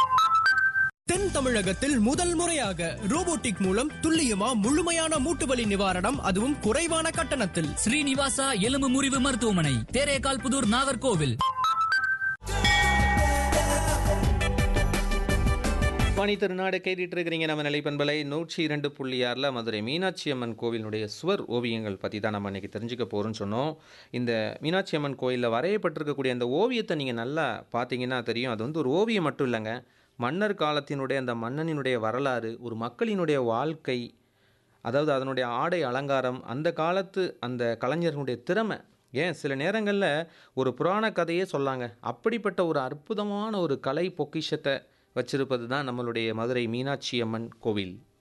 தென் தமிழகத்தில் முதல் முறையாக ரோபோட்டிக் மூலம் துல்லியமா முழுமையான மூட்டு வலி நிவாரணம் அதுவும் குறைவான கட்டணத்தில் ஸ்ரீனிவாசா எலும்பு முறிவு மருத்துவமனை தேரேகால் புதூர் நாகர்கோவில் பனி திருநாடு கேட்டுட்டு இருக்கிறீங்க நம்ம நிலைப்பண்பலை நூற்றி இரண்டு புள்ளி ஆறில் மதுரை மீனாட்சி அம்மன் கோவிலினுடைய சுவர் ஓவியங்கள் பற்றி தான் நம்ம இன்றைக்கி தெரிஞ்சுக்க போகிறோம்னு சொன்னோம் இந்த மீனாட்சி அம்மன் கோயிலில் வரையப்பட்டிருக்கக்கூடிய அந்த ஓவியத்தை நீங்கள் நல்லா பார்த்தீங்கன்னா தெரியும் அது வந்து ஒரு ஓவியம் மட்டும் இல்லைங்க மன்னர் காலத்தினுடைய அந்த மன்னனினுடைய வரலாறு ஒரு மக்களினுடைய வாழ்க்கை அதாவது அதனுடைய ஆடை அலங்காரம் அந்த காலத்து அந்த கலைஞர்களுடைய திறமை ஏன் சில நேரங்களில் ஒரு புராண கதையே சொல்லாங்க அப்படிப்பட்ட ஒரு அற்புதமான ஒரு கலை பொக்கிஷத்தை வச்சிருப்பது தான் நம்மளுடைய மதுரை மீனாட்சி அம்மன் கோவில்